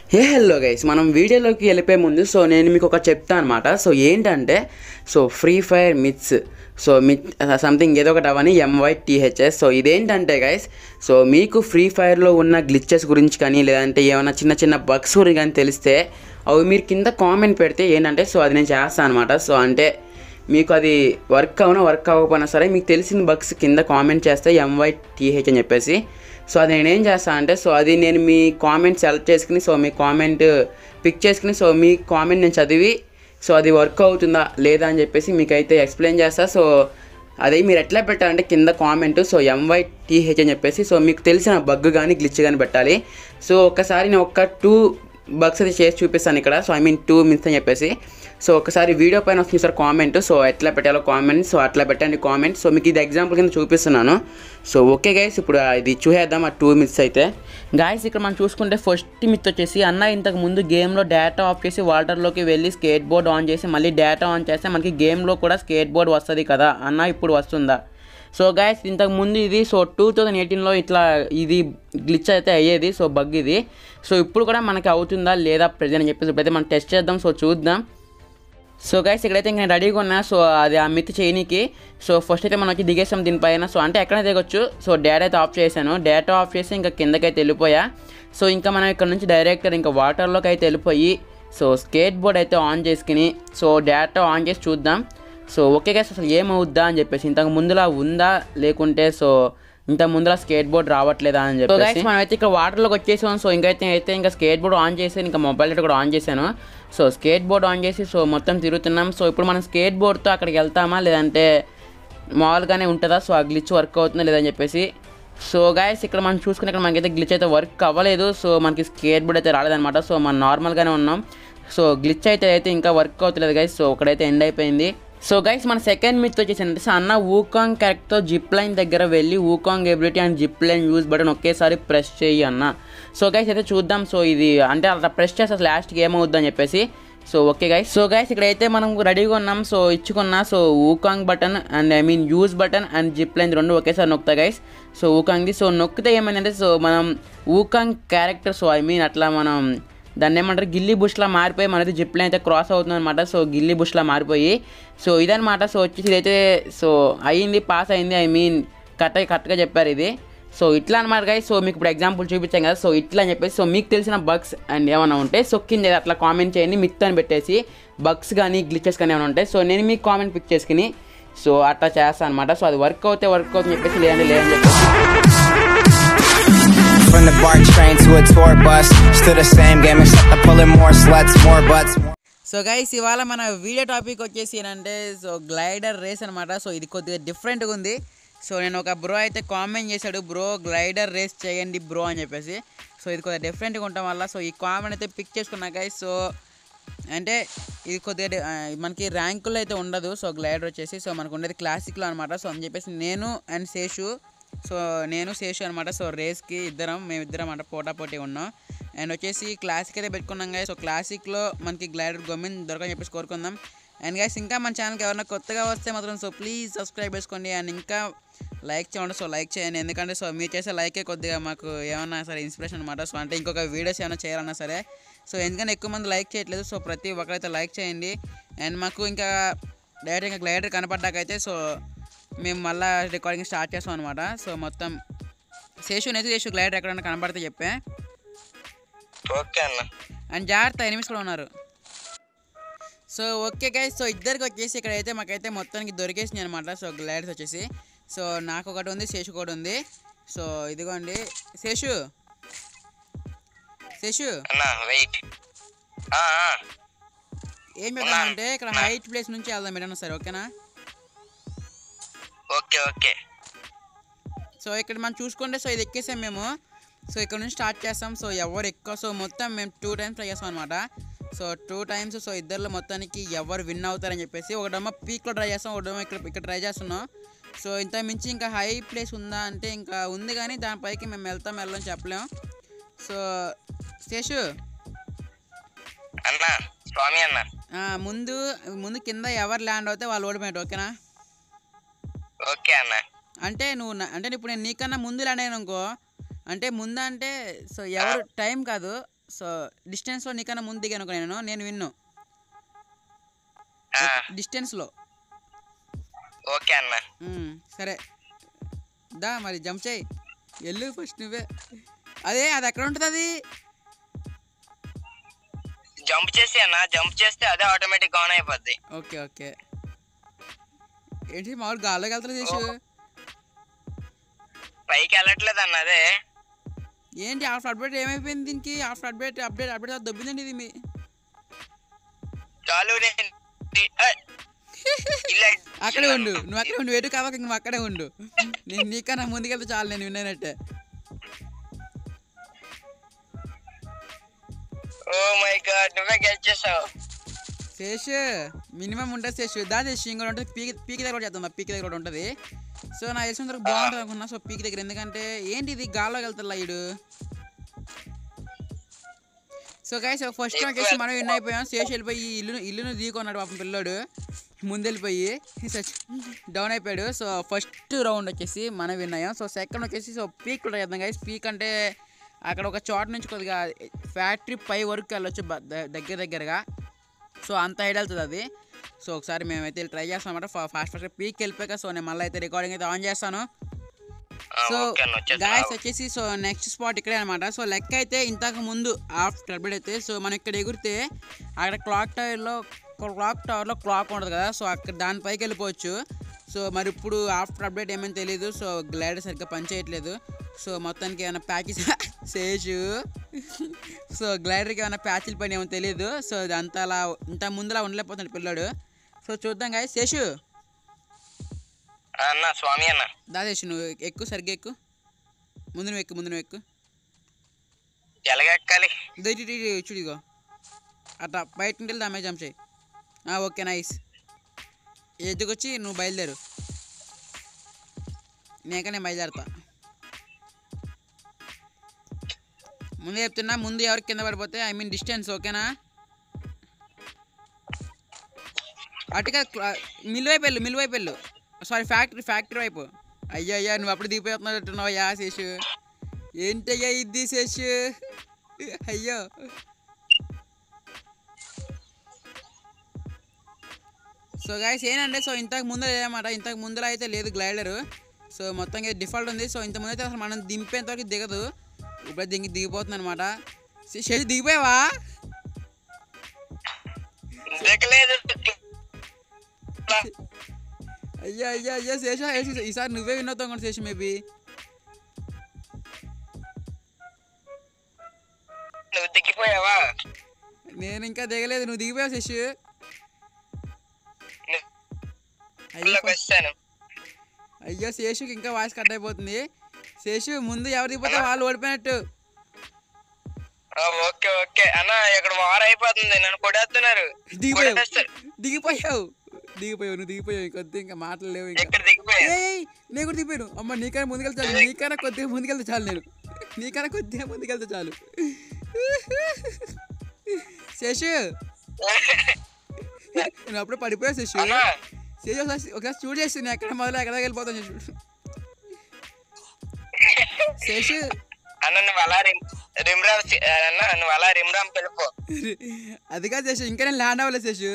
Hey hello guys మనం వీడియోలోకి వెళ్ళిపోయే ముందు సో నేను మీకు ఒక చెప్తా అనమాట సో ఏంటంటే so free fire myths so myth something ఏదో ఒకటి అవని ఎంవై టీహెచ్ఎస్ సో ఇదేంటంటే గైస్ సో మీకు ఫ్రీ ఫైర్లో ఉన్న గ్లిచెస్ గురించి కానీ లేదంటే ఏమైనా చిన్న చిన్న బగ్స్ గురించి కానీ తెలిస్తే అవి మీరు కింద కామెంట్ పెడితే ఏంటంటే సో అది నేను చేస్తాను అనమాట సో అంటే మీకు అది వర్క్ అవునా వర్క్ అవ్వకపోయినా సరే మీకు తెలిసిన బగ్స్ కింద కామెంట్ చేస్తే ఎంవై టీహెచ్ అని చెప్పేసి సో అది నేనేం చేస్తాను అంటే సో అది నేను మీ కామెంట్ సెలెక్ట్ చేసుకుని సో మీ కామెంట్ పిక్ చేసుకుని సో మీ కామెంట్ నేను చదివి సో అది వర్క్ అవుతుందా లేదా అని చెప్పేసి మీకైతే ఎక్స్ప్లెయిన్ చేస్తా సో అది మీరు ఎట్లా పెట్టాలంటే కింద కామెంట్ సో ఎంవై టీహెచ్ అని చెప్పేసి సో మీకు తెలిసిన బగ్ కానీ గ్లిచ్ కానీ పెట్టాలి సో ఒక్కసారి నేను ఒక టూ బగ్స్ అయితే చేసి చూపిస్తాను ఇక్కడ so I mean two minutes అని చెప్పేసి సో ఒకసారి వీడియో పైన వస్తుంది సార్ కామెంట్ సో ఎట్లా పెట్టాలో కామెంట్ సో అట్లా పెట్టండి కామెంట్ సో మీకు ఇది ఎగ్జాంపుల్ కింద చూపిస్తున్నాను సో ఓకే గైస్ ఇప్పుడు ఇది చూసేద్దాం ఆ టూ మినిట్స్ అయితే గాయస్ ఇక్కడ మనం చూసుకుంటే ఫస్ట్ మిత్ వచ్చేసి అన్న ఇంతకు ముందు గేమ్లో డేటా ఆఫ్ చేసి వాటర్లోకి వెళ్ళి స్కేట్ బోర్డ్ ఆన్ చేసి మళ్ళీ డేటా ఆన్ చేస్తే మనకి గేమ్లో కూడా స్కేట్ బోర్డ్ వస్తుంది కదా అన్న ఇప్పుడు వస్తుందా సో గాయస్ ఇంతకు ముందు ఇది సో టూ థౌజండ్ ఎయిటీన్లో ఇట్లా ఇది గ్లిచ్ అయితే అయ్యేది సో బగ్ ఇది సో ఇప్పుడు కూడా మనకి అవుతుందా లేదా ప్రజెంట్ అని చెప్పేసి ఇప్పుడైతే మనం టెస్ట్ చేద్దాం సో చూద్దాం సో గైస్ ఇక్కడైతే ఇంకా నేను రెడీగా ఉన్నా సో అది ఆ మిత్ చేయనీకి సో ఫస్ట్ అయితే మనం వచ్చి దిగేసాం దీనిపైన సో అంటే ఎక్కడ దిగొచ్చు సో డేటా అయితే ఆఫ్ చేశాను డేటా ఆఫ్ చేసి ఇంకా కిందకైతే వెళ్ళిపోయా సో ఇంకా మనం ఇక్కడ నుంచి డైరెక్ట్ ఇంకా వాటర్లోకి అయితే వెళ్ళిపోయి సో స్కేట్ బోర్డ్ అయితే ఆన్ చేసుకుని సో డేటా ఆన్ చేసి చూద్దాం సో ఓకే గైస్ అసలు ఏమవుద్దా అని చెప్పేసి ఇంతకు ముందులా ఉందా లేకుంటే సో ఇంత ముందర స్కేట్ బోర్డ్ రావట్లేదా అని చెప్పి గైస్ మనం అయితే ఇక్కడ వాటర్లోకి వచ్చేసాం సో ఇంకైతే అయితే ఇంకా స్కేట్ బోర్డ్ ఆన్ చేసి ఇంకా మొబైల్ అయితే కూడా ఆన్ చేశాను సో స్కేట్ బోర్డ్ ఆన్ చేసి సో మొత్తం తిరుగుతున్నాం సో ఇప్పుడు మనం స్కేట్ బోర్డ్తో అక్కడికి వెళ్తామా లేదంటే మామూలుగానే ఉంటుందా సో ఆ గ్లిచ్ వర్క్ అవుతుందా లేదని చెప్పేసి సో గాయస్ ఇక్కడ మనం చూసుకునే ఇక్కడ మనకైతే గ్లిచ్ అయితే వర్క్ అవ్వలేదు సో మనకి స్కేట్ బోర్డ్ అయితే రాలేదన్నమాట సో మనం నార్మల్గానే ఉన్నాం సో గ్లిచ్ అయితే అయితే ఇంకా వర్క్ అవుతలేదు గైస్ సో ఒకడైతే ఎండ్ అయిపోయింది సో గైస్ మన సెకండ్ మిత్ వచ్చేసి అంటే సో అన్న ఊకాంగ్ క్యారెక్టర్తో జిప్ లైన్ దగ్గర వెళ్ళి Wukong ability and zip line use button ఒకేసారి ప్రెస్ చేయి అన్న సో గైస్ అయితే చూద్దాం సో ఇది అంటే అలా ప్రెస్ చేస్తే అసలు లాస్ట్కి ఏమవుద్ది అని చెప్పేసి so okay guys so guys ఇక్కడైతే మనం రెడీగా ఉన్నాం సో ఇచ్చుకున్నా so Wukong button and I mean use button and zip line రెండు ఒకేసారి నొక్కుతా గైస్ సో ఊకాంగ్ది సో నొక్కితే ఏమైందంటే సో మనం Wukong character so I mean అట్లా మనం దాన్ని ఏమంటారు గిల్లీ బుష్లా మారిపోయి మనది జిప్ లైన్ అయితే క్రాస్ అవుతుంది అనమాట సో గిల్లీ బుష్లా మారిపోయి సో ఇదనమాట సో వచ్చేసి ఇదైతే సో అయ్యింది పాస్ అయింది ఐ మీన్ కరెక్ట్ కరెక్ట్గా చెప్పారు ఇది సో ఇట్లా అనమాట గైస్ సో మీకు ఇప్పుడు ఎగ్జాంపుల్ చూపించాం కదా సో ఇట్లా అని చెప్పేసి సో మీకు తెలిసిన బగ్స్ అండ్ ఏమైనా ఉంటే సో కింద అట్లా కామెంట్ చేయండి మిత్ అని పెట్టేసి బగ్స్ కానీ గ్లిచెస్ కానీ ఏమైనా ఉంటాయి సో నేను మీకు కామెంట్ పిక్ చేసుకుని సో అట్లా చేస్తాను అనమాట సో అది వర్క్ అవుతే వర్క్ అవుతుంది చెప్పేసి లేదంటే లేదని చెప్పేసి From the BART train to a tour bus, still the same game except I'm pulling more sluts, more butts. More so guys ఇవాళ మన వీడియో టాపిక్ వచ్చేసి ఏంటంటే సో గ్లైడర్ రేస్ అనమాట సో ఇది కొద్దిగా డిఫరెంట్గా ఉంది సో నేను ఒక బ్రో అయితే కామెంట్ చేశాడు బ్రో గ్లైడర్ రేస్ చేయండి బ్రో అని చెప్పేసి సో ఇది కొద్దిగా డిఫరెంట్గా ఉండటం వల్ల సో ఈ కామెంట్ అయితే పిక్ చేసుకున్నా గైస్ సో అంటే ఇది కొద్దిగా డి- ఆ, మనకి ర్యాంకుల్లో అయితే ఉండదు సో గ్లైడర్ వచ్చేసి సో మనకు ఉండేది క్లాసిక్లో అనమాట సో అని చెప్పేసి నేను అండ్ శేషు సో నేను శేషు అనమాట సో రేస్కి ఇద్దరం మేమిద్దరం అంటే పోటా పోటీ ఉన్నాం అండ్ వచ్చేసి క్లాసిక్ అయితే పెట్టుకున్నాం కదా సో క్లాసిక్లో మనకి గ్లైడర్ గొమ్మిన్ దొరకని చెప్పేసి కోరుకుందాం అండ్ గైస్ ఇంకా మన ఛానల్కి ఎవరైనా కొత్తగా వస్తే మాత్రం సో ప్లీజ్ సబ్స్క్రైబ్ చేసుకోండి అండ్ ఇంకా లైక్ చేయండి సో లైక్ చేయండి ఎందుకంటే సో మీరు చేసే లైకే కొద్దిగా మాకు ఏమన్నా సరే ఇన్స్పిరేషన్ అనమాట సో అంటే ఇంకొక వీడియోస్ ఏమైనా చేయాలన్నా సరే సో ఎందుకంటే ఎక్కువ మంది లైక్ చేయట్లేదు సో ప్రతి ఒక్కరైతే లైక్ చేయండి అండ్ మాకు ఇంకా డైరెక్ట్ ఇంకా గ్లైడర్ కనపడ్డాకైతే సో మేము మళ్ళీ రికార్డింగ్ స్టార్ట్ చేస్తాం అనమాట సో మొత్తం శేషు నెతి శేషు గ్లైడర్ ఎక్కడైనా కనపడితే చెప్పే ఓకే అన్న అండ్ జాగ్రత్త ఎనిమిస్ కూడా ఉన్నారు సో ఓకే గైస్ సో ఇద్దరికి వచ్చేసి ఇక్కడైతే మాకైతే మొత్తానికి దొరికేసినాయి అనమాట సో గ్లైడర్స్ వచ్చేసి సో నాకు ఒకటి ఉంది శేషు కూడా ఉంది సో ఇదిగోండి శేషు శేషు అన్న వెయిట్ ఏం చెప్తామంటే ఇక్కడ హైట్ ప్లేస్ నుంచి వెళ్దాం మీరన్నా సరే ఓకేనా ఓకే ఓకే సో ఇక్కడ మనం చూసుకుంటే సో ఇది ఎక్కేసాం మేము సో ఇక్కడ నుంచి స్టార్ట్ చేస్తాం సో ఎవరు ఎక్కువ సో మొత్తం మేము టూ టైమ్స్ ట్రై చేస్తాం అనమాట సో టూ టైమ్స్ సో ఇద్దరిలో మొత్తానికి ఎవరు విన్ అవుతారని చెప్పేసి ఒకటేమో పీక్లో ట్రై చేస్తాం ఒకటేమో ఇక్కడ ఇక్కడ ట్రై చేస్తున్నాం సో ఇంత మించి ఇంకా హై ప్లేస్ ఉందా అంటే ఇంకా ఉంది కానీ దానిపైకి మేము వెళ్తాం వెళ్ళం చెప్పలేం సో శేషు అన్న స్వామి అన్న ఆ, ముందు ముందు కింద ఎవరు ల్యాండ్ అవుతే వాళ్ళు ఓడిపోయినట్టు ఓకేనా ఓకే అన్న అంటే నువ్వు నా- అంటే ఇప్పుడు నేను నీకన్నా ముందు ల్యాండ్ అయినా అనుకో అంటే ముందు అంటే సో ఎవరు టైం కాదు సో డిస్టెన్స్లో నీకన్నా ముందు దిగాను అనుకో నేను నేను విన్ను ఆ, డిస్టెన్స్లో ఓకే అన్న మ్మ్, సరే దా మరి జంప్ చేయి వెళ్ళు ఫస్ట్ నువ్వే అదే అది ఎక్కడ ఉంటుంది అది జంప్ చేసి అన్న జంప్ చేస్తే అదే ఆటోమేటిక్ ఆన్ అయిపోద్ది ఓకే ఓకే ఏంటి మామూలు గాల్లోకి వెళ్తారు చేసు పైకి వెళ్ళట్లేదు అన్న అదే ఏంటి ఆఫ్టర్ అప్డేట్ ఏమైపోయింది దీనికి ఆఫ్టర్ అప్డేట్ అప్డేట్ అప్డేట్ దొబ్బిందండి ఇది మీ చాలు నేను ఏ, ఇలా అక్కడే ఉండు నువ్వు అక్కడే ఉండు ఎటు కావాలి నువ్వు అక్కడే ఉండు నేను నీకన్నా ముందుకెళ్తే చాలు నేను విన్నానట్టే ఓ మై గాడ్ నువ్వే గెట్ చేసావు శేష్ మినిమం ఉంటుంది శేష్ దా శేష్ ఇంకోటి ఉంటుంది పీకి పీకి దగ్గర కూడా చేద్దాం పీకి దగ్గర కూడా ఉంటుంది సో నాకు తెలిసిన వరకు బాగుంటుంది అనుకున్నా సో పీకి దగ్గర ఎందుకంటే ఏంటి ఇది గాల్లోకి వెళ్తా ఇడు సో గైస్ ఫస్ట్ టైం వచ్చేసి మనం విన్ అయిపోయాం శేష్ వెళ్ళిపోయి ఈ ఇల్లు ఇల్లును దిగుకున్నాడు పాపం పిల్లోడు ముందు వెళ్ళిపోయి డౌన్ అయిపోయాడు సో ఫస్ట్ రౌండ్ వచ్చేసి మనం విన్ అయ్యాం సో సెకండ్ వచ్చేసి సో పీక్ కూడా చేద్దాం గైస్ పీక్ అంటే అక్కడ ఒక చోట నుంచి కొద్దిగా ఫ్యాక్టరీ పై వరకు వెళ్ళొచ్చు బ- ద- దగ్గర దగ్గరగా సో అంత హైడ్ వెళ్తుంది అది సో ఒకసారి మేమైతే ట్రై చేస్తాం అనమాట ఫాస్ట్ ఫాస్ట్ పీక్ వెళ్ళిపోయాక సో నేను మళ్ళీ అయితే రికార్డింగ్ అయితే ఆన్ చేస్తాను ఆ, సో ఓకే అన్న గాయస్ వచ్చేస్తా వచ్చేసి సో నెక్స్ట్ స్పాట్ ఇక్కడే అనమాట సో లెక్క అయితే ఇంతకు ముందు ఆఫ్టర్ అప్డేట్ అయితే సో మనం ఇక్కడ ఎగిరితే అక్కడ క్లాక్ టవర్లో క్లాక్ టవర్లో క్లాక్ ఉంటుంది కదా సో అక్కడ దానిపైకి వెళ్ళిపోవచ్చు సో మరి ఇప్పుడు ఆఫ్టర్ అప్డేట్ ఏమైనా తెలియదు సో గ్లైడర్ సరిగ్గా పనిచేయట్లేదు సో మొత్తానికి ఏమైనా ప్యాకేజ్ సేజు సో గ్లైడర్కి ఏమైనా ప్యాచ్ల పని ఏమో తెలియదు సో అంత అలా ఇంత ముందులా ఉండలేకపోతున్నాడు పిల్లాడు సో చూద్దాం గాయ శేషు ఆ, అన్న స్వామి అన్న దాదేశు నువ్వు ఎక్కువ సరిగ్గా ఎక్కువ ముందు నువ్వు ఎక్కువ ముందు నువ్వు ఎక్కువ ఎలాగెక్కాలి ఇదో ఇటు ఇటు ఇటు చూడు ఇదిగో అట్లా బయట నుండి వెళ్ళి దామే జంప్ చేయి ఆ, ఓకే నైస్ ఎదుకొచ్చి నువ్వు బయలుదేరు నేక నేను బయలుదేరుతా ముందు చెప్తున్నా ముందు ఎవరికి కింద పడిపోతే ఐ మీన్ డిస్టెన్స్ ఓకేనా అటుగా మిల్ వైపు వెళ్ళు మిల్ వైపు వెళ్ళు సారీ ఫ్యాక్టరీ ఫ్యాక్టరీ వైపు అయ్యా అయ్యా నువ్వు అప్పుడు దిగిపోతున్నావు యా శేషు ఏంటయ్యా ఇది శేషు అయ్యో సో గాయస్ ఏంటంటే సో ఇంతకు ముందు లేదన్నమాట ఇంతకు ముందులో అయితే లేదు గ్లైడర్ సో మొత్తంగా డిఫాల్ట్ ఉంది సో ఇంత ముందు అయితే అసలు మనం దింపేంత వరకు దిగదు ఇప్పుడు దిగి దిగిపోతుంది అనమాట శేషు దిగిపోయావా దిగలేదు అయ్యా అయ్యా అయ్యా శేష శేష, ఈసారి నువ్వే వినవుతావు కూడా శేషు మేబీ నువ్వు దిగిపోయావా నేను ఇంకా దిగలేదు నువ్వు దిగిపోయావు శేషు అయ్యో ఇళ్ళకి వచ్చాను అయ్యో శేషుకి ఇంకా వాయిస్ కట్ అయిపోతుంది శేషు ముందు ఎవరు దిగిపోతే వాళ్ళు ఓడిపోయినట్టు ఆ, ఓకే ఓకే అన్న ఇక్కడ వార్ అయిపోతుంది నన్ను కొడేస్తున్నారు దిగిపోయావు కొట్టేస్తారు. దిగిపోయావు దిగిపోయావు నువ్వు దిగిపోయావు ఇంకొద్ది ఇంకా మాటలు లేవు ఇంకా ఇక్కడ దిగిపోయా ఏయ్ నేను కూడా దిగిపోయాను అమ్మ నీకైనా ముందుకెళ్తే చాలు నీకైనా కొద్దిగా ముందుకెళ్తే చాలు నేను నీకైనా కొద్దిగా ముందుకెళ్తే చాలు శేషు నువ్వు అప్పుడే పడిపోయావు శేషు అన్న శేషు ఒకసారి ఒకసారి చూడు చేసి నేను ఎక్కడ మొదలు ఎక్కడ వెళ్ళిపోతాను శేషు శేషు అన్న నువ్వు అలా రిమ్ రిమ్రామ్ సి- అన్న నువ్వు అలా రిమ్రామ్ పిలుపు అది కాదు శేషు ఇంకా నేను ల్యాండ్ అవ్వలేదు శేషు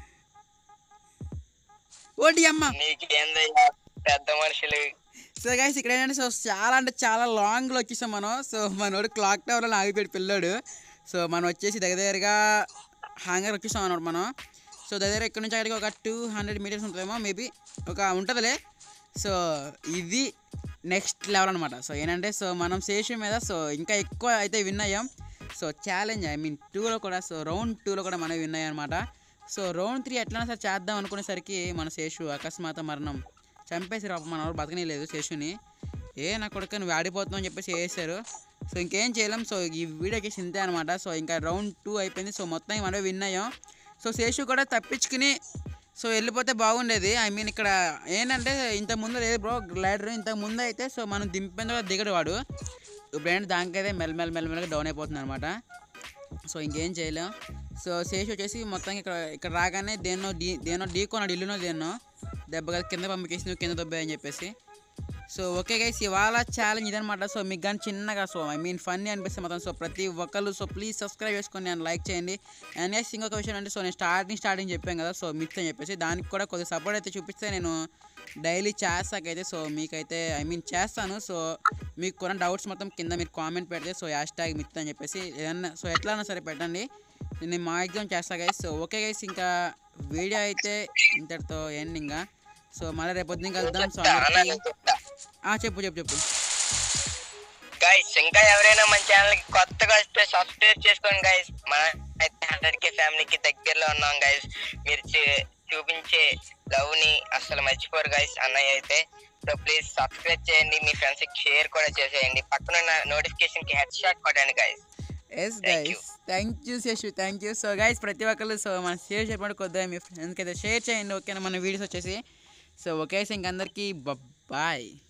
ఓటి అమ్మ నీకేందయ్యా పెద్ద మనుషులు సో గైస్ ఇక్కడ ఏంటంటే సో చాలా అంటే చాలా లాంగ్లో వచ్చేసాం మనం సో మనోడు క్లాక్ టవర్లో ఆగిపోయాడు పిల్లాడు సో మనం వచ్చేసి దగ్గర దగ్గరగా హ్యాంగర్ వచ్చేసాం అనమాట మనం సో దగ్గర ఇక్కడ నుంచి అక్కడికి ఒక టూ హండ్రెడ్ మీటర్స్ ఉంటుందేమో మేబీ ఒక ఉంటుందిలే సో ఇది నెక్స్ట్ లెవెల్ అనమాట సో ఏంటంటే సో మనం శేషు మీద సో ఇంకా ఎక్కువ అయితే విన్ అయ్యాం సో ఛాలెంజ్ ఐ మీన్ టూలో కూడా సో రౌండ్ టూలో కూడా మనం విన్ అయ్యాం అనమాట సో రౌండ్ త్రీ ఎట్లైనా సరే చేద్దాం అనుకునేసరికి మన శేషు అకస్మాత్ మరణం చంపేసి పాపం మన వాళ్ళు బతకనీయలేదు శేషుని ఏ నా కొడుకు నువ్వు ఆడిపోతున్నావు అని చెప్పేసి వేసారు సో ఇంకేం చేయలేం సో ఈ వీడియోకి ఇంతే అనమాట సో ఇంకా రౌండ్ టూ అయిపోయింది సో మొత్తం మనమే విన్ అయ్యాం సో శేషు కూడా తప్పించుకుని సో వెళ్ళిపోతే బాగుండేది ఐ మీన్ ఇక్కడ ఏంటంటే ఇంత ముందు లేదు బ్రో గ్లైడర్ ఇంతకు ముందు అయితే సో మనం దింపేందుకు కూడా దిగడు వాడు ఇప్పుడు ఏంటంటే దానికైతే మెల్ల మెల్ల మెల్లమెల్లగా డౌన్ అయిపోతుంది అనమాట సో ఇంకేం చేయలేం సో శేషు వచ్చేసి మొత్తం ఇక్కడ ఇక్కడ రాగానే దేన్నో డీ దేన్నో ఢీ కొన్నాడు ఇల్లునో దేన్నో దెబ్బగా కింద పంపించేసి నువ్వు కింద దొబ్బా అని చెప్పేసి సో ఓకే గైస్ ఇవాళ ఛాలెంజ్ ఇదనమాట సో మీకు కానీ చిన్నగా సో ఐ మీన్ ఫన్నీ అనిపిస్తే మొత్తం సో ప్రతి ఒక్కళ్ళు సో ప్లీజ్ సబ్స్క్రైబ్ చేసుకొని నేను లైక్ చేయండి అండ్ గైస్ ఇంకొక విషయం అంటే సో నేను స్టార్టింగ్ స్టార్టింగ్ చెప్పాను కదా సో మిక్స్ అని చెప్పేసి దానికి కూడా కొద్దిగా సపోర్ట్ అయితే చూపిస్తే నేను డైలీ చేస్తాకైతే సో మీకైతే ఐ మీన్ చేస్తాను సో మీకు కొన్ని డౌట్స్ మొత్తం కింద మీరు కామెంట్ పెడితే సో హ్యాష్ ట్యాగ్ మిత్ అని చెప్పేసి ఏదన్నా సో ఎట్లైనా సరే పెట్టండి నేను మా ఎగ్జామ్ చేస్తా గైస్ సో ఓకే గైస్ ఇంకా వీడియో అయితే ఇంతటితో ఎండింగ్ సో మళ్ళీ రేపు పొద్దున్న కలుద్దాం సో చెప్తా, అన్న అందరికీ నేను చెప్తా ఆ, చెప్పు చెప్పు చెప్పు గైస్ ఇంకా ఎవరైనా మన ఛానల్ కి కొత్తగా వస్తే సబ్స్క్రైబ్ చేసుకోండి గైస్ మన అయితే హండ్రెడ్ కే ఫ్యామిలీకి దగ్గరలో ఉన్నాం గైస్ మీరు చే- చూపించే లవ్ ని అసలు మర్చిపోరు గైస్ అన్నయ్య అయితే సో ప్లీజ్ సబ్స్క్రైబ్ చేయండి మీ ఫ్రెండ్స్ కి షేర్ కూడా చేసేయండి పక్కన నోటిఫికేషన్ కి హెడ్ షాట్ కొట్టండి guys yes Thank you. Guys thank you Seshu thank you so guys ప్రతి ఒక్కరు సో మన షేర్ చేయడం కొద్దిగా మీ ఫ్రెండ్స్కి అయితే షేర్ చేయండి ఓకేనా మన వీడియోస్ వచ్చేసి సో ఓకే ఇంక అందరికీ బాయ్